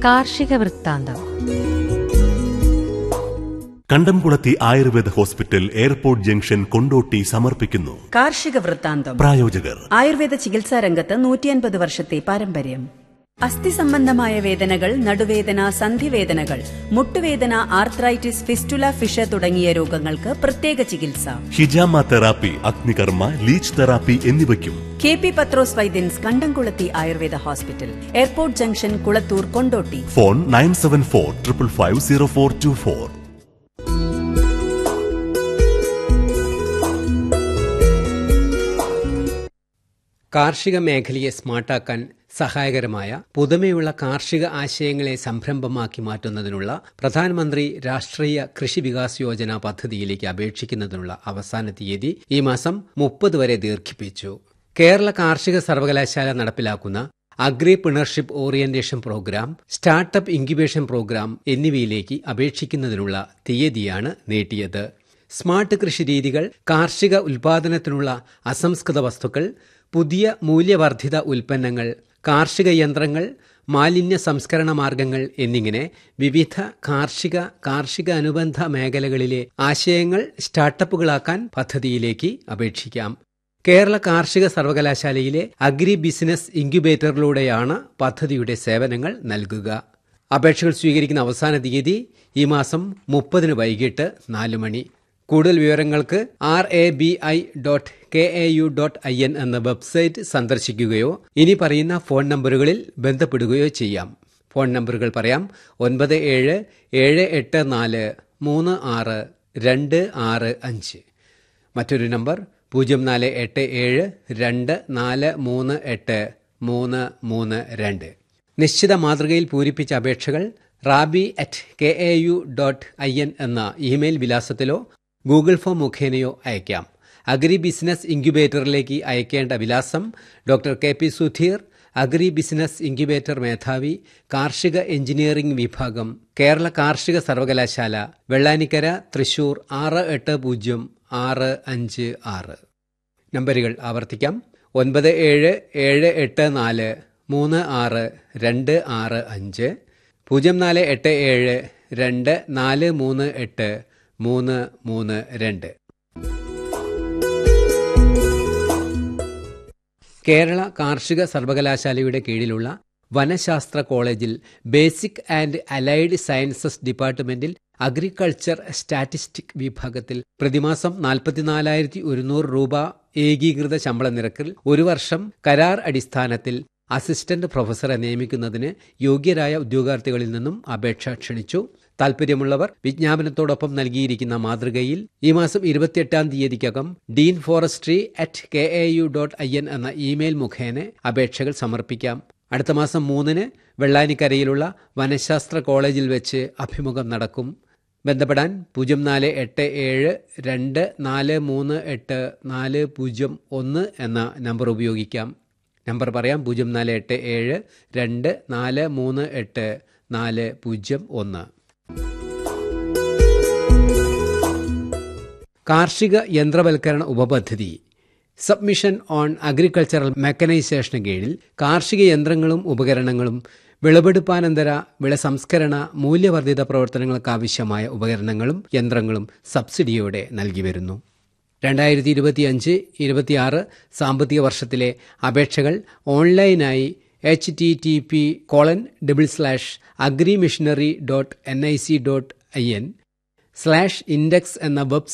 കാർഷിക വൃത്താന്തം Kandamkulathi Ayurveda hospital airport junction Kondotty സമർപ്പിക്കുന്നു കാർഷിക വൃത്താന്തം പ്രായോജകർ ആയുർവേദ ചികിത്സാ രംഗത്ത് നൂറ്റിയൻപത് വർഷത്തെ പാരമ്പര്യം അസ്ഥി സംബന്ധമായ വേദനകൾ നടുവേദന സന്ധിവേദനകൾ മുട്ടുവേദന ആർത്രൈറ്റിസ് ഫിസ്റ്റുല ഫിഷ തുടങ്ങിയ രോഗങ്ങൾക്ക് പ്രത്യേക ചികിത്സ ഹിജാമ തെറാപ്പി അഗ്നികർമ്മ ലീച്ച് തെറാപ്പി എന്നിവയ്ക്കും കെ പി പത്രോസ് വൈദ്യൻസ് Kandamkulathi Ayurveda hospital airport junction Kulathur Kondotty phone nine seven four triple five zero four two four കാർഷിക മേഖലയെ സ്മാർട്ടാക്കാൻ സഹായകരമായ പുതുമയുള്ള കാർഷിക ആശയങ്ങളെ സംരംഭമാക്കി മാറ്റുന്നതിനുള്ള പ്രധാനമന്ത്രി രാഷ്ട്രീയ കൃഷി വികാസ് യോജന പദ്ധതിയിലേക്ക് അപേക്ഷിക്കുന്നതിനുള്ള അവസാന തീയതി ഈ മാസം മുപ്പത് വരെ ദീർഘിപ്പിച്ചു കേരള കാർഷിക സർവകലാശാല നടപ്പിലാക്കുന്ന agripreneurship orientation programme startup incubation programme എന്നിവയിലേക്ക് അപേക്ഷിക്കുന്നതിനുള്ള തീയതിയാണ് നീട്ടിയത് സ്മാർട്ട് കൃഷി രീതികൾ കാർഷിക ഉൽപാദനത്തിനുള്ള അസംസ്കൃത വസ്തുക്കൾ പുതിയ മൂല്യവർദ്ധിത ഉൽപ്പന്നങ്ങൾ കാർഷിക യന്ത്രങ്ങൾ മാലിന്യ സംസ്കരണ മാർഗങ്ങൾ എന്നിങ്ങനെ വിവിധ കാർഷിക കാർഷിക അനുബന്ധ മേഖലകളിലെ ആശയങ്ങൾ സ്റ്റാർട്ടപ്പുകളാക്കാൻ പദ്ധതിയിലേക്ക് അപേക്ഷിക്കാം കേരള കാർഷിക സർവകലാശാലയിലെ അഗ്രി ബിസിനസ് ഇൻക്യുബേറ്ററിലൂടെയാണ് പദ്ധതിയുടെ സേവനങ്ങൾ നൽകുക അപേക്ഷകൾ സ്വീകരിക്കുന്ന അവസാന തീയതി ഈ മാസം മുപ്പതിന് വൈകിട്ട് നാല് മണി കൂടുതൽ വിവരങ്ങൾക്ക് R A B I dot K A U dot I N എന്ന വെബ്സൈറ്റ് സന്ദർശിക്കുകയോ ഇനി പറയുന്ന ഫോൺ നമ്പറുകളിൽ ബന്ധപ്പെടുകയോ ചെയ്യാം ഫോൺ നമ്പറുകൾ പറയാം ഒൻപത് ഏഴ് ഏഴ് എട്ട് നാല് മൂന്ന് ആറ് രണ്ട് ആറ് അഞ്ച് മറ്റൊരു നമ്പർ പൂജ്യം നാല് എട്ട് ഏഴ് രണ്ട് നാല് മൂന്ന് എട്ട് മൂന്ന് മൂന്ന് രണ്ട് നിശ്ചിത മാതൃകയിൽ പൂരിപ്പിച്ച അപേക്ഷകൾ rabi at K A U dot I N എന്ന ഇമെയിൽ വിലാസത്തിലോ ഗൂഗിൾ ഫോം മുഖേനയോ അയക്കാം അഗ്രി ബിസിനസ് ഇൻക്യുബേറ്ററിലേക്ക് അയക്കേണ്ട വിലാസം doctor K P Sudheer agri business incubator മേധാവി കാർഷിക എഞ്ചിനീയറിംഗ് വിഭാഗം കേരള കാർഷിക സർവകലാശാല വെള്ളാനിക്കര തൃശൂർ ആറ് എട്ട് പൂജ്യം ആറ് അഞ്ച് ആറ് നമ്പറുകൾ ആവർത്തിക്കാം ഒൻപത് ഏഴ് ഏഴ് എട്ട് നാല് മൂന്ന് ആറ് രണ്ട് ആറ് അഞ്ച് പൂജ്യം നാല് എട്ട് ഏഴ് രണ്ട് നാല് മൂന്ന് എട്ട് മൂന്ന് മൂന്ന് രണ്ട് കേരള കാർഷിക സർവകലാശാലയുടെ കീഴിലുള്ള വനശാസ്ത്ര കോളേജിൽ ബേസിക് ആൻഡ് അലൈഡ് സയൻസസ് ഡിപ്പാർട്ട്മെന്റിൽ അഗ്രികൾച്ചർ സ്റ്റാറ്റിസ്റ്റിക് വിഭാഗത്തിൽ പ്രതിമാസം നാൽപ്പത്തിനാലായിരത്തി ഒരുന്നൂറ് രൂപ ഏകീകൃത ശമ്പള നിരക്കിൽ ഒരു വർഷം കരാർ അടിസ്ഥാനത്തിൽ അസിസ്റ്റന്റ് പ്രൊഫസറെ നിയമിക്കുന്നതിന് യോഗ്യരായ ഉദ്യോഗാർത്ഥികളിൽ നിന്നും അപേക്ഷ ക്ഷണിച്ചു താൽപര്യമുള്ളവർ വിജ്ഞാപനത്തോടൊപ്പം നൽകിയിരിക്കുന്ന മാതൃകയിൽ ഈ മാസം ഇരുപത്തിയെട്ടാം തീയതിക്കകം dean forestry at K A U dot I N എന്ന ഇമെയിൽ മുഖേന അപേക്ഷകൾ സമർപ്പിക്കാം അടുത്ത മാസം മൂന്നിന് വെള്ളാനിക്കരയിലുള്ള വനശാസ്ത്ര കോളേജിൽ വെച്ച് അഭിമുഖം നടക്കും ബന്ധപ്പെടാൻ പൂജ്യം നാല് എട്ട് ഏഴ് രണ്ട് നാല് മൂന്ന് എട്ട് നാല് പൂജ്യം ഒന്ന് എന്ന നമ്പർ ഉപയോഗിക്കാം നമ്പർ പറയാം പൂജ്യം നാല് എട്ട് ഏഴ് രണ്ട് നാല് മൂന്ന് എട്ട് നാല് പൂജ്യം ഒന്ന് കാർഷിക യന്ത്രവൽക്കരണ ഉപപദ്ധതി സബ്മിഷൻ ഓൺ അഗ്രികൾച്ചറൽ മെക്കനൈസേഷന് കീഴിൽ കാർഷിക യന്ത്രങ്ങളും ഉപകരണങ്ങളും വിളവെടുപ്പാനന്തര വിള സംസ്കരണ മൂല്യവർദ്ധിത പ്രവർത്തനങ്ങൾക്കാവശ്യമായ ഉപകരണങ്ങളും യന്ത്രങ്ങളും സബ്സിഡിയോടെ നൽകി വരുന്നു രണ്ടായിരത്തി ഇരുപത്തിയഞ്ച് ഇരുപത്തിയാറ് സാമ്പത്തിക വർഷത്തിലെ അപേക്ഷകൾ ഓൺലൈനായി H T T P colon double slash agri machinery dot N I C dot I N slash index എന്ന വെബ്